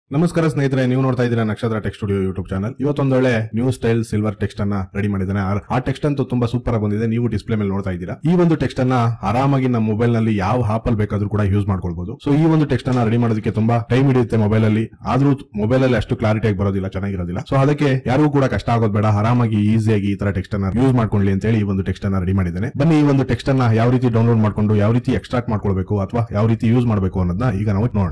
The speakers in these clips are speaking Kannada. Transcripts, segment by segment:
ನಮಸ್ಕಾರ ಸ್ನೇಹಿತರೆ ನೀವು ನೋಡ್ತಾ ಇದ್ದೀರಾ Nakshatra text studio YouTube channel ಇವತ್ತೊಂದೊಳ್ಳೆ ನ್ಯೂ ಸ್ಟೈಲ್ ಸಿಲ್ವರ್ ಟೆಕ್ಸ್ಟ್ ಅನ್ನ ರೆಡಿ ಮಾಡಿದ್ದೇನೆ ಆ- ಆ ಟೆಕ್ಸ್ಟ್ ಅಂತೂ ತುಂಬಾ ಸೂಪರ್ ಆಗಿ ಬಂದಿದೆ ನೀವು ಡಿಸ್ಪ್ಲೇ ಮೇಲೆ ನೋಡ್ತಾ ಇದ್ದೀರಾ ಈ ಒಂದು ಟೆಕ್ಸ್ಟ್ ಅನ್ನ ಆರಾಮಾಗಿ ನಮ್ಮ ಮೊಬೈಲ್ ನಲ್ಲಿ ಯಾವ ಆಪ್ ಅಲ್ಲಿ ಬೇಕಾದ್ರೂ ಕೂಡ ಯೂಸ್ ಮಾಡ್ಕೊಳ್ಬಹುದು ಸೊ ಈ ಒಂದು ಟೆಕ್ಸ್ಟ್ ಅನ್ನ ರೆಡಿ ಮಾಡೋದಕ್ಕೆ ತುಂಬಾ ಟೈಮ್ ಹಿಡಿಯುತ್ತೆ ಮೊಬೈಲ್ ಅಲ್ಲಿ ಆದ್ರೂ ಮೊಬೈಲ್ ಅಲ್ಲಿ ಅಷ್ಟು ಕ್ಲಾರಿಟಿ ಆಗಿ ಬರೋದಿಲ್ಲ ಚೆನ್ನಾಗಿರೋದಿಲ್ಲ ಸೊ ಅದಕ್ಕೆ ಯಾರಿಗೂ ಕೂಡ ಕಷ್ಟ ಆಗೋದು ಬೇಡ ಆರಾಮಾಗಿ ಈಸಿಯಾಗಿ ಈ ತರ ಟೆಕ್ಸ್ಟ್ ಅನ್ನ ಯೂಸ್ ಮಾಡ್ಕೊಳ್ಳಿ ಅಂತ ಹೇಳಿ ಈ ಒಂದು ಟೆಕ್ಸ್ಟ್ ಅನ್ನ ರೆಡಿ ಮಾಡಿದ್ದೇನೆ ಬನ್ನಿ ಈ ಒಂದು ಟೆಕ್ಸ್ಟ್ ಅನ್ನ ಯಾವ ರೀತಿ ಡೌನ್ಲೋಡ್ ಮಾಡ್ಕೊಂಡು ಯಾವ ರೀತಿ ಎಕ್ಸ್ಟ್ರಾಕ್ಟ್ ಮಾಡ್ಕೊಳ್ಬೇಕು ಅಥವಾ ಯಾವ ರೀತಿ ಯೂಸ್ ಮಾಡಬೇಕು ಅನ್ನೋದನ್ನ ಈಗ ನಾವು ನೋಡೋಣ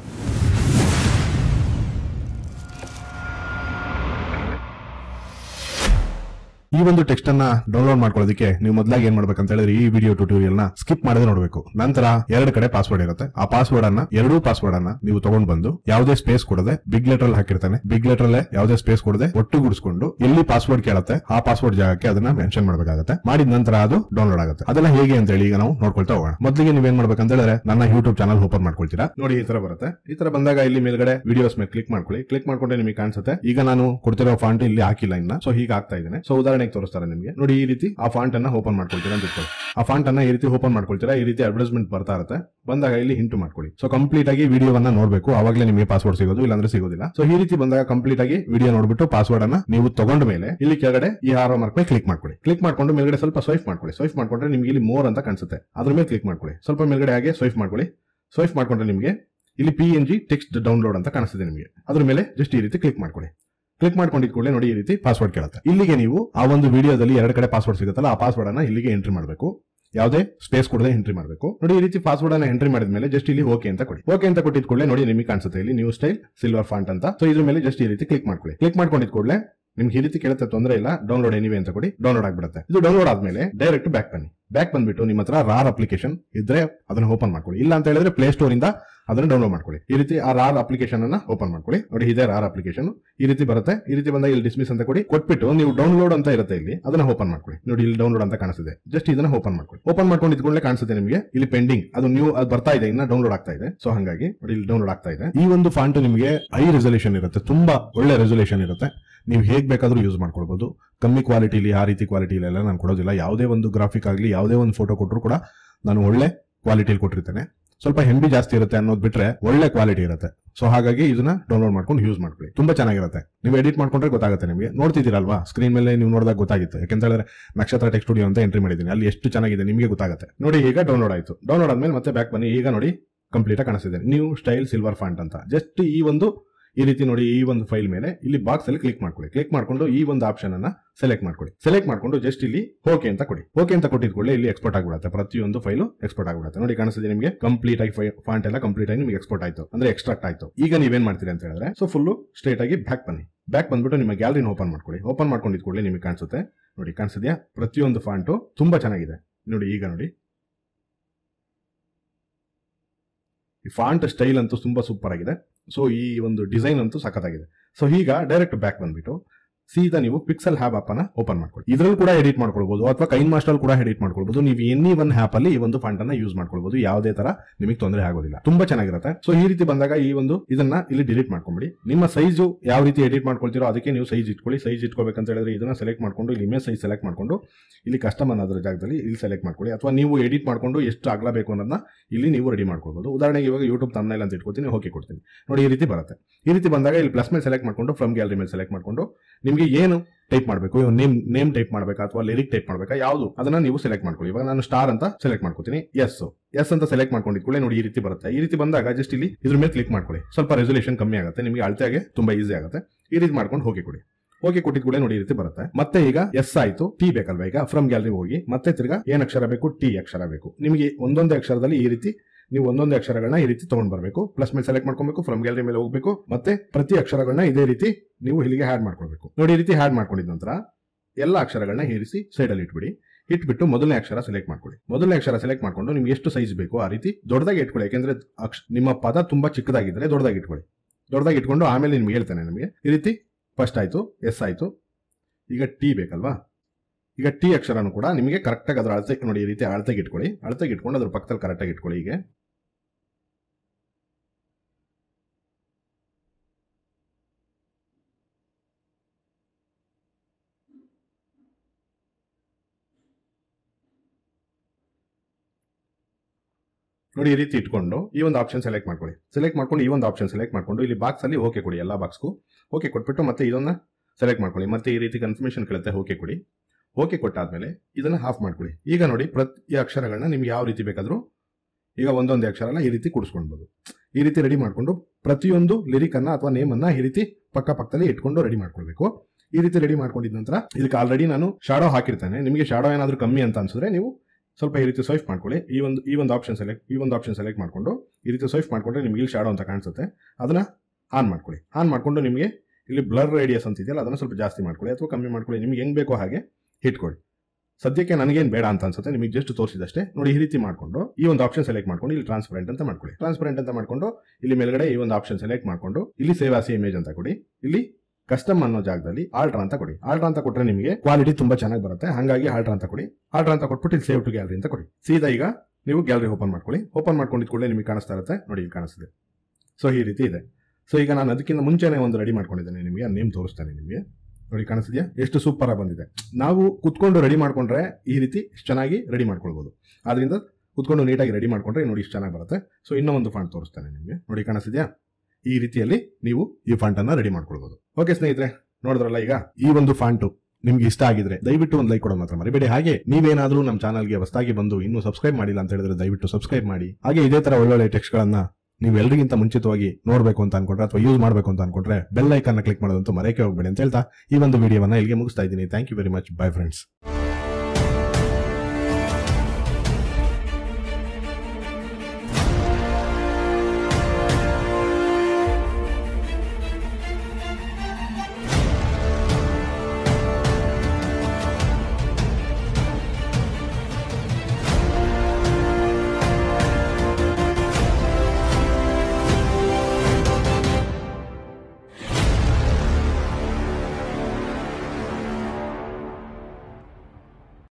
ಈ ಒಂದು ಟೆಕ್ಸ್ಟ್ ಅನ್ನ ಡೌನ್ಲೋಡ್ ಮಾಡ್ಕೊಳ್ಳೋದಕ್ಕೆ ನೀವು ಮೊದಲಾಗಿ ಏನ್ ಮಾಡ್ಬೇಕಂತ ಹೇಳಿದ್ರೆ ಈ ವಿಡಿಯೋ ಟ್ಯೂಟೋರಿಯಲ್ ನ ಸ್ಕಿಪ್ ಮಾಡದೆ ನೋಡಬೇಕು ನಂತರ ಎರಡು ಕಡೆ ಪಾಸ್ವರ್ಡ್ ಇರುತ್ತೆ ಆ ಪಾಸ್ವರ್ಡ್ ಅನ್ನ ಎರಡೂ ಪಾಸ್ವರ್ಡ್ ಅನ್ನ ನೀವು ತಗೊಂಡ್ ಬಂದು ಯಾವುದೇ ಸ್ಪೇಸ್ ಕೊಡದೆ ಬಿಗ್ ಲೆಟರ್ ಹಾಕಿರ್ತಾನೆ ಬಿಗ್ ಲೆಟರ್ ಅಲ್ಲೇ ಯಾವುದೇ ಸ್ಪೇಸ್ ಕೊಡದೆ ಒಟ್ಟುಗೂಡಿಸ್ಕೊಂಡು ಎಲ್ಲಿ ಪಾಸ್ವರ್ಡ್ ಕೇಳುತ್ತೆ ಆ ಪಾಸ್ವರ್ಡ್ ಜಾಗಕ್ಕೆ ಅದನ್ನ ಮೆನ್ಷನ್ ಮಾಡಬೇಕಾಗುತ್ತೆ ಮಾಡಿದ ನಂತರ ಅದು ಡೌನ್ಲೋಡ್ ಆಗುತ್ತೆ ಅದನ್ನ ಹೇಗೆ ಅಂತ ಹೇಳಿ ಈಗ ನಾವು ನೋಡ್ಕೊಳ್ತಾ ಹೋಗೋಣ ಮೊದಲಿಗೆ ನೀವೇನ್ ಮಾಡ್ಬೇಕಂತ ಹೇಳಿದ್ರೆ ನನ್ನ ಯೂಟ್ಯೂಬ್ ಚಾನಲ್ ಓಪನ್ ಮಾಡ್ಕೊಳ್ತೀರಾ ನೋಡಿ ಈ ತರ ಬರುತ್ತೆ ಈ ತರ ಬಂದಾಗ ಇಲ್ಲಿ ಮೇಲ್ಗಡೆ ವಿಡಿಯೋಸ್ ಮೇಲೆ ಕ್ಲಿಕ್ ಮಾಡ್ಕೊಳ್ಳಿ ಕ್ಲಿಕ್ ಮಾಡ್ಕೊಂಡ್ರೆ ನಿಮಗೆ ಕಾಣಿಸುತ್ತೆ ಈಗ ನಾನು ಕೊಡ್ತಿರೋ ಫಾಂಟ್ ಇಲ್ಲಿ ಹಾಕಿಲ್ಲ ಇನ್ನ ಸೊ ಹೀಗೆ ಆಗ್ತಾ ಇದ್ದೇನೆ ಸೊ ಉದಾಹರಣೆಗೆ ತೋರಿಸ್ತಾರೆ ನಿಮಗೆ ನೋಡಿ ಈ ರೀತಿ ಆ ಫಾಂಟ್ ಅನ್ನ ಓಪನ್ ಮಾಡ್ಕೊಳ್ತೀರಾ ಅಂತ ಇಟ್ಕೊಳ್ಳಿ ಆ ಫಾಂಟ್ ಅನ್ನ ಈ ರೀತಿ ಓಪನ್ ಮಾಡ್ಕೊಳ್ತೀರಾ ಈ ರೀತಿ ಅಡ್ವರ್ಟೈಸ್ಮೆಂಟ್ ಬರ್ತಾ ಇರುತ್ತೆ ಬಂದಾಗ ಇಲ್ಲಿ ಹಿಂಟು ಮಾಡ್ಕೊಳ್ಳಿ ಸೊ ಕಂಪ್ಲೀಟ್ ಆಗಿ ವಿಡಿಯೋವನ್ನ ನೋಡಬೇಕು ಅವಾಗಲೇ ನಿಮಗೆ ಪಾಸ್ವರ್ಡ್ ಸಿಗೋದು ಇಲ್ಲಾಂದ್ರೆ ಸಿಗೋದಿಲ್ಲ ಸೊ ಈ ರೀತಿ ಬಂದಾಗ ಕಂಪ್ಲೀಟ್ ಆಗಿ ವಿಡಿಯೋ ನೋಡ್ಬಿಟ್ಟು ಪಾಸ್ವರ್ಡ್ ಅನ್ನ ನೀವು ತಗೊಂಡ ಮೇಲೆ ಇಲ್ಲಿ ಕೆಳಗಡೆ ಈ ಆರೋ ಮಾರ್ಕ್ ಮೇಲೆ ಕ್ಲಿಕ್ ಮಾಡ್ಕೊಳ್ಳಿ ಕ್ಲಿಕ್ ಮಾಡ್ಕೊಂಡು ಮೇಲ್ಗಡೆ ಸ್ವಲ್ಪ ಸ್ವೈಪ್ ಮಾಡ್ಕೊಳ್ಳಿ ಸ್ವೈಪ್ ಮಾಡ್ಕೊಂಡ್ರೆ ನಿಮ್ಗೆ ಇಲ್ಲಿ ಮೋರ್ ಅಂತ ಕಾಣಿಸುತ್ತೆ ಅದ್ರ ಮೇಲೆ ಕ್ಲಿಕ್ ಮಾಡ್ಕೊಳ್ಳಿ ಸ್ವಲ್ಪ ಮೇಲ್ಗಡೆ ಹಾಗೆ ಸ್ವೈಪ್ ಮಾಡ್ಕೊಳ್ಳಿ ಸ್ವೈಪ್ ಮಾಡ್ಕೊಂಡ್ರೆ ನಿಮಗೆ ಇಲ್ಲಿ P N G text download ಅಂತ ಕಾಣಿಸ್ತಿದೆ ನಿಮಗೆ ಅದ್ರ ಮೇಲೆ ಜಸ್ಟ್ ಈ ರೀತಿ ಕ್ಲಿಕ್ ಮಾಡ್ಕೊಳ್ಳಿ ಕ್ಲಿಕ್ ಮಾಡ್ಕೊಂಡಿದ್ ಕೂಡಲೇ ನೋಡಿ ಈ ರೀತಿ ಪಾಸ್ವರ್ಡ್ ಕೇಳುತ್ತೆ ಇಲ್ಲಿಗೆ ನೀವು ಆ ಒಂದು ವಿಡಿಯೋದಲ್ಲಿ ಎರಡು ಕಡೆ ಪಾಸ್ವರ್ಡ್ ಸಿಗುತ್ತಲ್ಲ ಆ ಪಾಸ್ವರ್ಡ್ ಅನ್ನ ಇಲ್ಲಿಗೆ ಎಂಟ್ರಿ ಮಾಡಬೇಕು ಯಾವುದೇ ಸ್ಪೇಸ್ ಕೊಡದೆ ಎಂಟ್ರಿ ಮಾಡಬೇಕು ನೋಡಿ ಈ ರೀತಿ ಪಾಸ್ವರ್ಡ್ ಅನ್ನ ಎಂಟ್ರಿ ಮಾಡಿದ್ಮೇಲೆ ಜಸ್ಟ್ ಇಲ್ಲಿ ಓಕೆ ಅಂತ ಕೊಡಿ ಓಕೆ ಅಂತ ಕೊಟ್ಟಿದ್ ಕೂಡಲೇ ನೋಡಿ ನಿಮಗೆ ಕಾಣಿಸುತ್ತೆ ಇಲ್ಲಿ ನ್ಯೂ ಸ್ಟೈಲ್ ಸಿಲ್ವರ್ ಫಾಂಟ್ ಅಂತ ಸೊ ಇದ್ರ ಮೇಲೆ ಜಸ್ಟ್ ಈ ರೀತಿ ಕ್ಲಿಕ್ ಮಾಡ್ಕೊಳ್ಳಿ ಕ್ಲಿಕ್ ಮಾಡ್ಕೊಂಡಿದ್ ಕೂಡಲೇ ನಿಮ್ಗೆ ಈ ರೀತಿ ಕೇಳುತ್ತೆ ತೊಂದರೆ ಇಲ್ಲ ಡೌನ್ಲೋಡ್ ಎನಿವೆ ಅಂತ ಕೊಡಿ ಡೌನ್ಲೋಡ್ ಆಗ್ಬಿಡುತ್ತೆ ಇದು ಡೌನ್ಲೋಡ್ ಆದ್ಮೇಲೆ ಡೈರೆಕ್ಟ್ ಬ್ಯಾಕ್ ಬನ್ನಿ ಬ್ಯಾಕ್ ಬಂದ್ಬಿಟ್ಟು ನಿಮ್ಮ ಹತ್ರ ರಾರ್ ಅಪ್ಲಿಕೇಶನ್ ಇದ್ರೆ ಅದನ್ನ ಓಪನ್ ಮಾಡ್ಕೊಳ್ಳಿ ಇಲ್ಲ ಅಂತ ಹೇಳಿದ್ರೆ ಪ್ಲೇ ಸ್ಟೋರ್ ಇಂದ ಅದನ್ನ ಡೌನ್ಲೋಡ್ ಮಾಡ್ಕೊಳ್ಳಿ ಈ ರೀತಿ ಆ ರಾರ್ ಅಪ್ಲಿಕೇಶನ್ ಅನ್ನ ಓಪನ್ ಮಾಡ್ಕೊಳ್ಳಿ ನೋಡಿ ಇದೆ ರಾರ್ ಅಪ್ಲಿಕೇಶನ್ ಈ ರೀತಿ ಬರುತ್ತೆ ಈ ರೀತಿ ಬಂದಾಗ ಇಲ್ಲಿ ಡಿಸ್ಮಿಸ್ ಅಂತ ಕೊಡಿ ಕೊಟ್ಬಿಟ್ಟು ನೀವು ಡೌನ್ಲೋಡ್ ಅಂತ ಇರುತ್ತೆ ಇಲ್ಲಿ ಅದನ್ನ ಓಪನ್ ಮಾಡ್ಕೊಳ್ಳಿ ನೋಡಿ ಇಲ್ಲಿ ಡೌನ್ಲೋಡ್ ಅಂತ ಕಾಣಿಸ್ತಿದೆ ಜಸ್ಟ್ ಇದನ್ನ ಓಪನ್ ಮಾಡ್ಕೊಳ್ಳಿ ಓಪನ್ ಮಾಡ್ಕೊಂಡು ಇದ್ಕೊಂಡ್ಲೆ ಕಾಣಿಸುತ್ತೆ ನಿಮಗೆ ಇಲ್ಲಿ ಪೆಂಡಿಂಗ್ ಅದು ನೀವು ಅದು ಬರ್ತಾ ಇದೆ ಇನ್ನ ಡೌನ್ಲೋಡ್ ಆಗ್ತಾ ಇದೆ ಸೊ ಹಂಗಾಗಿ ನೋಡಿ ಇಲ್ಲಿ ಡೌನ್ಲೋಡ್ ಆಗ್ತಾ ಇದೆ ಈ ಒಂದು ಫಾಂಟ್ ನಿಮಗೆ ಐ ರೆಸಲ್ಯೂಷನ್ ಇರುತ್ತೆ ತುಂಬಾ ಒಳ್ಳೆ ರೆಸಲ್ಯೂಷನ್ ಇರುತ್ತೆ ನೀವು ಹೇಗ್ ಬೇಕಾದ್ರೂ ಯೂಸ್ ಮಾಡ್ಕೊಳ್ಬಹುದು ಕಮ್ಮಿ ಕ್ವಾಲಿಟಿಲಿ ಆ ರೀತಿ ಕ್ವಾಲಿಟಿಲಿ ಎಲ್ಲ ನಾನು ಕೊಡೋದಿಲ್ಲ ಯಾವುದೇ ಒಂದು ಗ್ರಾಫಿಕ್ ಆಗಲಿ ಯಾವುದೇ ಒಂದು ಫೋಟೋ ಕೊಟ್ಟರು ಕೂಡ ನಾನು ಒಳ್ಳೆ ಕ್ವಾಲಿಟಿಲಿ ಕೊಟ್ಟಿರ್ತೇನೆ ಸ್ವಲ್ಪ ಹೆಂಬಿ ಜಾಸ್ತಿ ಇರುತ್ತೆ ಅನ್ನೋದು ಬಿಟ್ರೆ ಒಳ್ಳೆ ಕ್ವಾಲಿಟಿ ಇರುತ್ತೆ ಸೊ ಹಾಗಾಗಿ ಇದನ್ನ ಡೌನ್ಲೋಡ್ ಮಾಡ್ಕೊಂಡು ಯೂಸ್ ಮಾಡ್ಕೊಳ್ಳಿ ತುಂಬಾ ಚೆನ್ನಾಗಿರುತ್ತೆ ನೀವು ಎಡಿಟ್ ಮಾಡ್ಕೊಂಡ್ರೆ ಗೊತ್ತಾಗುತ್ತೆ ನಿಮಗೆ ನೋಡ್ತಿದ್ದೀರಲ್ವಾ ಸ್ಕ್ರೀನ್ ಮೇಲೆ ನೀವು ನೋಡಿದಾಗ ಗೊತ್ತಾಗಿತ್ತು ಯಾಕಂತ ಹೇಳಿದ್ರೆ ನಕ್ಷತ್ರ ಟೆಕ್ ಸ್ಟುಡಿಯೋ ಅಂತ ಎಂಟ್ರಿ ಮಾಡಿದ್ದೀನಿ ಅಲ್ಲಿ ಎಷ್ಟು ಚೆನ್ನಾಗಿದೆ ನಿಮಗೆ ಗೊತ್ತಾಗುತ್ತೆ ನೋಡಿ ಈಗ ಡೌನ್ಲೋಡ್ ಆಯ್ತು ಡೌನ್ಲೋಡ್ ಆದ್ಮೇಲೆ ಮತ್ತೆ ಬ್ಯಾಕ್ ಬನ್ನಿ ಈಗ ನೋಡಿ ಕಂಪ್ಲೀಟ್ ಆಗಿ ಕಾಣಿಸ್ತಿದೆ ನ್ಯೂ ಸ್ಟೈಲ್ ಸಿಲ್ವರ್ ಫಾಂಟ್ ಅಂತ ಜಸ್ಟ್ ಈ ಒಂದು ಈ ರೀತಿ ನೋಡಿ ಈ ಒಂದು ಫೈಲ್ ಮೇಲೆ ಇಲ್ಲಿ ಬಾಕ್ಸ್ ಅಲ್ಲಿ ಕ್ಲಿಕ್ ಮಾಡ್ಕೊಳ್ಳಿ ಕ್ಲಿಕ್ ಮಾಡ್ಕೊಂಡು ಈ ಒಂದು ಆಪ್ಷನ್ ಅನ್ನ ಸೆಲೆಕ್ಟ್ ಮಾಡ್ಕೊಳ್ಳಿ ಸೆಲೆಕ್ಟ್ ಮಾಡ್ಕೊಂಡು ಜಸ್ಟ್ ಇಲ್ಲಿ ಓಕೆ ಅಂತ ಕೊಡಿ ಓಕೆ ಅಂತ ಕೊಟ್ಟಿದ್ಕೊಳ್ಳಿ ಇಲ್ಲಿ ಎಕ್ಸ್ಪೋರ್ಟ್ ಆಗಿಬಿಡುತ್ತೆ ಪ್ರತಿಯೊಂದು ಫೈಲು ಎಕ್ಸ್ಪೋರ್ಟ್ ಆಗಿಬಿಡುತ್ತೆ ನೋಡಿ ಕಾಣಿಸ್ತಿದೆ ನಿಮಗೆ ಕಂಪ್ಲೀಟ್ ಆಗಿ ಫಾಂಟ್ ಎಲ್ಲ ಕಂಪ್ಲೀಟ್ ಆಗಿ ನಿಮಗೆ ಎಕ್ಸ್ಪೋರ್ಟ್ ಆಯ್ತು ಅಂದ್ರೆ ಎಕ್ಸ್ಟ್ರಾಕ್ಟ್ ಆಯ್ತು ಈಗ ನೀವೇನ್ ಮಾಡ್ತೀರಿ ಅಂತ ಹೇಳಿದ್ರೆ ಸೊ ಫುಲ್ ಸ್ಟ್ರೇಟ್ ಆಗಿ ಬ್ಯಾಕ್ ಬನ್ನಿ ಬ್ಯಾಕ್ ಬಂದ್ಬಿಟ್ಟು ನಿಮ್ಮ ಗ್ಯಾಲರಿನ ಓಪನ್ ಮಾಡ್ಕೊಳ್ಳಿ ಓಪನ್ ಮಾಡ್ಕೊಂಡಿದ್ ಕೂಡಲೇ ನಿಮಗೆ ಕಾಣಿಸುತ್ತೆ ನೋಡಿ ಕಾಣಿಸಿದ್ಯಾ ಪ್ರತಿಯೊಂದು ಫಾಂಟು ತುಂಬಾ ಚೆನ್ನಾಗಿದೆ ನೋಡಿ ಈಗ ನೋಡಿ ಈ ಫಾಂಟ್ ಸ್ಟೈಲ್ ಅಂತೂ ತುಂಬಾ ಸೂಪರ್ ಆಗಿದೆ ಸೊ ಈ ಒಂದು ಡಿಸೈನ್ ಅಂತೂ ಸಖತ್ತಾಗಿದೆ ಸೊ ಈಗ ಡೈರೆಕ್ಟ್ ಬ್ಯಾಕ್ ಬಂದ್ಬಿಟ್ಟು ಸೀದಾ ನೀವು ಪಿಕ್ಸೆಲ್ ಹ್ಯಾಪ್ ಆಪ್ ಅನ್ನ ಓಪನ್ ಮಾಡ್ಕೊಳ್ಳಿ ಇದ್ರಲ್ಲಿ ಕೂಡ ಎಡಿಟ್ ಮಾಡ್ಕೊಳ್ಬಹುದು ಅಥವಾ ಕೈನ್ ಮಾಸ್ಟರ್ ಕೂಡ ಎಡಿಟ್ ಮಾಡ್ಕೊಳ್ಬಹುದು ನೀವು ಎನಿ ಒನ್ ಆಪ್ ಅಲ್ಲಿ ಈ ಒಂದು ಫಾಂಟ್ ಅನ್ನ ಯೂಸ್ ಮಾಡ್ಕೊಳ್ಬಹುದು ಯಾವುದೇ ತರ ನಿಮಗೆ ತೊಂದರೆ ಆಗೋದಿಲ್ಲ ತುಂಬಾ ಚೆನ್ನಾಗಿರುತ್ತೆ ಸೊ ಈ ರೀತಿ ಬಂದಾಗ ಈ ಒಂದು ಇದನ್ನ ಇಲ್ಲಿ ಡಿಲೀಟ್ ಮಾಡ್ಕೊಂಬಿಡಿ ನಿಮ್ಮ ಸೈಜು ಯಾವ ರೀತಿ ಎಡಿಟ್ ಮಾಡ್ಕೊಳ್ತೀರೋ ಅದಕ್ಕೆ ನೀವು ಸೈಜ್ ಇಟ್ಕೊಳ್ಳಿ ಸೈಜ್ ಇಟ್ಕೋಬೇಕಂತ ಹೇಳಿದ್ರೆ ಇದನ್ನ ಸೆಲೆಕ್ಟ್ ಮಾಡ್ಕೊಂಡು ಇಲ್ಲಿ ಇಮೇಜ್ ಸೈಜ್ ಸೆಲೆಕ್ಟ್ ಮಾಡ್ಕೊಂಡು ಇಲ್ಲಿ ಕಸ್ಟಮ್ ಅನ್ನೋದ್ರ ಜಾಗದಲ್ಲಿ ಇಲ್ಲಿ ಸೆಲೆಕ್ಟ್ ಮಾಡ್ಕೊಳ್ಳಿ ಅಥವಾ ನೀವು ಎಡಿಟ್ ಮಾಡ್ಕೊಂಡು ಎಷ್ಟು ಆಗಲಬೇಕು ಅನ್ನೋದನ್ನ ಇಲ್ಲಿ ನೀವು ರೆಡಿ ಮಾಡ್ಕೊಳ್ಬಹುದು ಉದಾಹರಣೆಗೆ ಇವಾಗ ಯೂಟ್ಯೂಬ್ ತಮ್ಮನೇಲಿ ಅಂತ ಇಟ್ಕೊತೀನಿ ಓಕೆ ಕೊಡ್ತೀನಿ ನೋಡಿ ಈ ರೀತಿ ಬರುತ್ತೆ ಈ ರೀತಿ ಬಂದಾಗ ಇಲ್ಲಿ ಪ್ಲಸ್ ಮೇಲೆ ಸೆಲೆಕ್ಟ್ ಮಾಡ್ಕೊಂಡು ಫ್ರಮ್ ಗ್ಯಾಲರಿ ಮೇಲೆ ಸೆಲೆಕ್ಟ್ ಮಾಡ್ಕೊಂಡು ನಿಮಗೆ ಏನು ಟೈಪ್ ಮಾಡಬೇಕು ನೇಮ್ ನೇಮ್ ಟೈಪ್ ಮಾಡಬೇಕಾ ಅಥವಾ ಲಿರಿಕ್ ಟೈಪ್ ಮಾಡಬೇಕಾ ಯಾವುದು ಅದನ್ನ ನೀವು ಸೆಲೆಕ್ಟ್ ಮಾಡ್ಕೊಳ್ಳಿ ಇವಾಗ ನಾನು ಸ್ಟಾರ್ ಅಂತ ಸೆಲೆಕ್ಟ್ ಮಾಡ್ಕೊತೀನಿ ಎಸ್ ಎಸ್ ಅಂತ ಸೆಲೆಕ್ಟ್ ಮಾಡ್ಕೊಂಡಿದ್ಕೊಳ್ಳಿ ನೋಡಿ ಈ ರೀತಿ ಬರುತ್ತೆ ಈ ರೀತಿ ಬಂದಾಗ ಜಸ್ಟ್ ಇಲ್ಲಿ ಇದ್ರ ಮೇಲೆ ಕ್ಲಿಕ್ ಮಾಡ್ಕೊಳ್ಳಿ ಸ್ವಲ್ಪ ರೆಸೊಲ್ಯೂಷನ್ ಕಮ್ಮಿ ಆಗುತ್ತೆ ನಿಮಗೆ ಅಳತೆಗೆ ತುಂಬಾ ಈಸಿ ಆಗುತ್ತೆ ಈ ರೀತಿ ಮಾಡ್ಕೊಂಡು ಹೋಗಿ ಕೊಡಿ ಓಕೆ ಕೊಟ್ಟಿದ್ ಕೂಡ ನೋಡಿ ಈ ರೀತಿ ಬರುತ್ತೆ ಮತ್ತೆ ಈಗ ಎಸ್ ಆಯ್ತು ಟಿ ಬೇಕಲ್ವಾ ಈಗ ಫ್ರಮ್ ಗ್ಯಾಲರಿ ಹೋಗಿ ಮತ್ತೆ ತಿರ್ಗಾ ಏನ್ ಅಕ್ಷರ ಬೇಕು ಟಿ ಅಕ್ಷರ ಬೇಕು ನಿಮಗೆ ಒಂದೊಂದೇ ಅಕ್ಷರದಲ್ಲಿ ಈ ರೀತಿ ನೀವು ಒಂದೊಂದೇ ಅಕ್ಷರಗಳನ್ನ ಈ ರೀತಿ ತಗೊಂಡ್ ಬರಬೇಕು ಪ್ಲಸ್ ಮೇಲೆ ಸೆಲೆಕ್ಟ್ ಮಾಡ್ಕೊಬೇಕು ಫ್ರಮ್ ಗ್ಯಾಲರಿ ಮೇಲೆ ಹೋಗ್ಬೇಕು ಮತ್ತೆ ಪ್ರತಿ ಅಕ್ಷರಗಳನ್ನ ಇದೇ ರೀತಿ ನೀವು ಇಲ್ಲಿಗೆ ಹ್ಯಾಡ್ ಮಾಡ್ಕೊಳ್ಬೇಕು ನೋಡಿ ಈ ರೀತಿ ಹ್ಯಾಡ್ ಮಾಡ್ಕೊಂಡಿದ ನಂತರ ಎಲ್ಲ ಅಕ್ಷರಗಳನ್ನ ಇರಿಸಿ ಸೈಡ್ ಅಲ್ಲಿ ಇಟ್ಬಿಡಿ ಇಟ್ಬಿಟ್ಟು ಮೊದಲನೇ ಅಕ್ಷರ ಸೆಲೆಕ್ಟ್ ಮಾಡ್ಕೊಳ್ಳಿ ಮೊದಲನೇ ಅಕ್ಷರ ಸೆಲೆಕ್ಟ್ ಮಾಡ್ಕೊಂಡು ನಿಮ್ಗೆ ಎಷ್ಟು ಸೈಜ್ ಬೇಕು ಆ ರೀತಿ ದೊಡ್ಡದಾಗಿ ಇಟ್ಕೊಳ್ಳಿ ಯಾಕೆಂದ್ರೆ ಅಕ್ಷ ನಿಮ್ಮ ಪದ ತುಂಬಾ ಚಿಕ್ಕದಾಗಿದ್ರೆ ದೊಡ್ಡದಾಗಿ ಇಟ್ಕೊಳ್ಳಿ ದೊಡ್ಡದಾಗಿ ಇಟ್ಕೊಂಡು ಆಮೇಲೆ ನಿಮ್ಗೆ ಹೇಳ್ತೇನೆ ನಿಮಗೆ ಈ ರೀತಿ ಫಸ್ಟ್ ಆಯ್ತು ಎಸ್ ಆಯ್ತು ಈಗ ಟಿ ಬೇಕಲ್ವಾ ಈಗ ಟಿ ಅಕ್ಷರನು ಕೂಡ ನಿಮಗೆ ಕರೆಕ್ಟಾಗಿ ಅದರ ಅಳತೆ ನೋಡಿ ಈ ರೀತಿ ಅಳತೆಗೆ ಇಟ್ಕೊಳ್ಳಿ ಅಳತೆಗೆ ಇಟ್ಕೊಂಡು ಅದ್ರ ಪಕ್ಕದಲ್ಲಿ ಕರೆಕ್ಟಾಗಿ ಇಟ್ಕೊಳ್ಳಿ ಹೀಗೆ ನೋಡಿ ಈ ರೀತಿ ಇಟ್ಕೊಂಡು ಈ ಒಂದು ಆಪ್ಷನ್ ಸೆಲೆಕ್ಟ್ ಮಾಡ್ಕೊಳ್ಳಿ ಸೆಲೆಕ್ಟ್ ಮಾಡ್ಕೊಂಡು ಈ ಒಂದು ಆಪ್ಷನ್ ಸೆಲೆಕ್ಟ್ ಮಾಡ್ಕೊಂಡು ಇಲ್ಲಿ ಬಾಕ್ಸ್ ಅಲ್ಲಿ ಓಕೆ ಕೊಡಿ ಎಲ್ಲ ಬಾಕ್ಸ್ಗೂ ಓಕೆ ಕೊಟ್ಬಿಟ್ಟು ಮತ್ತೆ ಇದನ್ನ ಸೆಲೆಕ್ಟ್ ಮಾಡ್ಕೊಳ್ಳಿ ಮತ್ತೆ ಈ ರೀತಿ ಕನ್ಫರ್ಮೇಷನ್ ಕೇಳುತ್ತೆ ಓಕೆ ಕೊಡಿ ಓಕೆ ಕೊಟ್ಟಾದ್ಮೇಲೆ ಇದನ್ನ ಆಫ್ ಮಾಡ್ಕೊಳ್ಳಿ ಈಗ ನೋಡಿ ಪ್ರತಿ ಅಕ್ಷರಗಳನ್ನ ನಿಮ್ಗೆ ಯಾವ ರೀತಿ ಬೇಕಾದರೂ ಈಗ ಒಂದೊಂದೇ ಅಕ್ಷರನ ಈ ರೀತಿ ಕೂಡಿಸ್ಕೊಳ್ಬೋದು ಈ ರೀತಿ ರೆಡಿ ಮಾಡಿಕೊಂಡು ಪ್ರತಿಯೊಂದು ಲಿರಿಕ್ ಅನ್ನ ಅಥವಾ ನೇಮ್ ಅನ್ನ ಈ ರೀತಿ ಪಕ್ಕ ಪಕ್ಕದಲ್ಲಿ ಇಟ್ಕೊಂಡು ರೆಡಿ ಮಾಡ್ಕೊಳ್ಬೇಕು ಈ ರೀತಿ ರೆಡಿ ಮಾಡ್ಕೊಂಡಿದ ನಂತರ ಇದಕ್ಕೆ ಆಲ್ರೆಡಿ ನಾನು ಶಾಡೋ ಹಾಕಿರ್ತೇನೆ ನಿಮಗೆ ಶಾಡೋ ಏನಾದರೂ ಕಮ್ಮಿ ಅಂತ ಅನ್ಸಿದ್ರೆ ನೀವು ಸ್ವಲ್ಪ ಈ ರೀತಿ ಸ್ವೈಪ್ ಮಾಡ್ಕೊಳ್ಳಿ ಈ ಒಂದು ಈ ಒಂದು ಆಪ್ಷನ್ ಸೆಲೆಕ್ಟ್ ಈ ಒಂದು ಆಪ್ಷನ್ ಸೆಲೆಕ್ಟ್ ಮಾಡ್ಕೊಂಡು ಈ ರೀತಿ ಸ್ವೈಪ್ ಮಾಡ್ಕೊಂಡ್ರೆ ನಿಮ್ಗೆ ಇಲ್ಲಿ ಶಾಡೋ ಅಂತ ಕಾಣಿಸುತ್ತೆ ಅದನ್ನ ಆನ್ ಮಾಡ್ಕೊಳ್ಳಿ ಆನ್ ಮಾಡ್ಕೊಂಡು ನಿಮಗೆ ಇಲ್ಲಿ ಬ್ಲರ್ ರೇಡಿಯಸ್ ಅಂತ ಇದೆಯಲ್ಲ ಅದನ್ನ ಸ್ವಲ್ಪ ಜಾಸ್ತಿ ಮಾಡ್ಕೊಳ್ಳಿ ಅಥವಾ ಕಮ್ಮಿ ಮಾಡ್ಕೊಳ್ಳಿ ನಿಮ್ಗೆ ಹೆಂಗ್ ಬೇಕೋ ಹಾಗೆ ಇಟ್ಕೊಳ್ಳಿ ಸದ್ಯಕ್ಕೆ ನನಗೇನು ಬೇಡ ಅಂತ ಅನ್ಸುತ್ತೆ ನಿಮಗೆ ಜಸ್ಟ್ ತೋರಿಸಿದಷ್ಟೇ ನೋಡಿ ಈ ರೀತಿ ಮಾಡ್ಕೊಂಡು ಈ ಒಂದು ಆಪ್ಷನ್ ಸೆಲೆಕ್ಟ್ ಮಾಡ್ಕೊಂಡು ಇಲ್ಲಿ ಟ್ರಾನ್ಸ್ಪರೆಂಟ್ ಅಂತ ಮಾಡ್ಕೊಳ್ಳಿ ಟ್ರಾನ್ಸ್ಪರೆಂಟ್ ಅಂತ ಮಾಡ್ಕೊಂಡು ಇಲ್ಲಿ ಮೇಲ್ಗಡೆ ಈ ಒಂದು ಆಪ್ಷನ್ ಸೆಲೆಕ್ಟ್ ಮಾಡ್ಕೊಂಡು ಇಲ್ಲಿ ಸೇವ್ ಆಸಿ ಇಮೇಜ್ ಅಂತ ಕೊಡಿ ಇಲ್ಲಿ ಕಸ್ಟಮ್ ಅನ್ನೋ ಜಾಗದಲ್ಲಿ ಆಲ್ಟ್ರಾ ಅಂತ ಕೊಡಿ ಆಲ್ಟ್ರಾ ಅಂತ ಕೊಟ್ರೆ ನಿಮಗೆ ಕ್ವಾಲಿಟಿ ತುಂಬಾ ಚೆನ್ನಾಗಿ ಬರುತ್ತೆ ಹಾಗಾಗಿ ಆಲ್ಟ್ರಾ ಅಂತ ಕೊಡಿ ಆಲ್ಟ್ರಾ ಅಂತ ಕೊಟ್ಬಿಟ್ಟು ಇಲ್ಲಿ ಸೇವ್ ಟು ಗ್ಯಾಲರಿ ಅಂತ ಕೊಡಿ ಸೀದಾ ಈಗ ನೀವು ಗ್ಯಾಲರಿ ಓಪನ್ ಮಾಡ್ಕೊಳ್ಳಿ ಓಪನ್ ಮಾಡ್ಕೊಂಡಿದ್ ಕೂಡಲೇ ನಿಮಗೆ ಕಾಣಿಸ್ತಾ ಇರುತ್ತೆ ನೋಡಿ ಇಲ್ಲಿ ಕಾಣಿಸ್ತಿದೆ ಸೊ ಈ ರೀತಿ ಇದೆ ಸೊ ಈಗ ನಾನು ಅದಕ್ಕಿಂತ ಮುಂಚೆನೆ ಒಂದು ರೆಡಿ ಮಾಡ್ಕೊಂಡಿದ್ದೇನೆ ನಿಮಗೆ ನೇಮ್ ತೋರಿಸ್ತೇನೆ ನಿಮಗೆ ನೋಡಿ ಕಾಣಿಸ್ತಿದ್ಯಾ ಎಷ್ಟು ಸೂಪರ್ ಆಗಿ ಬಂದಿದೆ ನಾವು ಕುತ್ಕೊಂಡು ರೆಡಿ ಮಾಡ್ಕೊಂಡ್ರೆ ಈ ರೀತಿ ಇಷ್ಟು ಚೆನ್ನಾಗಿ ರೆಡಿ ಮಾಡ್ಕೊಳ್ಬಹುದು ಆದ್ರಿಂದ ಕುತ್ಕೊಂಡು ನೀಟಾಗಿ ರೆಡಿ ಮಾಡ್ಕೊಂಡ್ರೆ ನೋಡಿ ಇಷ್ಟು ಚೆನ್ನಾಗಿ ಬರುತ್ತೆ ಸೊ ಇನ್ನೂ ಒಂದು ಫಾಂಟ್ ತೋರಿಸ್ತೇನೆ ನಿಮಗೆ ನೋಡಿ ಕಾಣಿಸ್ತಿದ್ಯಾ ಈ ರೀತಿಯಲ್ಲಿ ನೀವು ಈ ಫಾಂಟ್ ಅನ್ನ ರೆಡಿ ಮಾಡ್ಕೊಳ್ಬಹುದು ಓಕೆ ಸ್ನೇಹಿತರೆ ನೋಡಿದ್ರಲ್ಲ ಈಗ ಈ ಒಂದು ಫಾಂಟು ನಿಮ್ಗೆ ಇಷ್ಟ ಆಗಿದ್ರೆ ದಯವಿಟ್ಟು ಒಂದು ಲೈಕ್ ಕೊಡೋ ಮಾತ್ರ ಮರಿಬೇಡಿ ಹಾಗೆ ನೀವೇನಾದ್ರೂ ನಮ್ಮ ಚಾನಲ್ಗೆ ಹೊಸದಾಗಿ ಬಂದು ಇನ್ನೂ ಸಬ್ಸ್ಕ್ರೈಬ್ ಮಾಡಿಲ್ಲ ಅಂತ ಹೇಳಿದ್ರೆ ದಯವಿಟ್ಟು ಸಬ್ಸ್ಕ್ರೈಬ್ ಮಾಡಿ ಹಾಗೆ ಇದೇ ತರ ಒಳ್ಳೊಳ್ಳೆ ಟೆಕ್ಸ್ಟ್ ಗಳನ್ನ ನೀವು ಎಲ್ರಿಗಿಂತ ಮುಂಚಿತವಾಗಿ ನೋಡಬೇಕು ಅಂತ ಅನ್ಕೊಂಡ್ರೆ ಅಥವಾ ಯೂಸ್ ಮಾಡಬೇಕು ಅಂತ ಅನ್ಕೊಂಡ್ರೆ ಬೆಲ್ ಐಕನ್ ಕ್ಲಿಕ್ ಮಾಡೋದಂತೂ ಮರೆಯಕ್ಕೆ ಹೋಗ್ಬೇಡಿ ಅಂತ ಹೇಳ್ತಾ ಈ ಒಂದು ವಿಡಿಯೋವನ್ನ ಇಲ್ಲಿಗೆ ಮುಗಿಸ್ತಾ ಇದ್ದೀನಿ thank you very much bye friends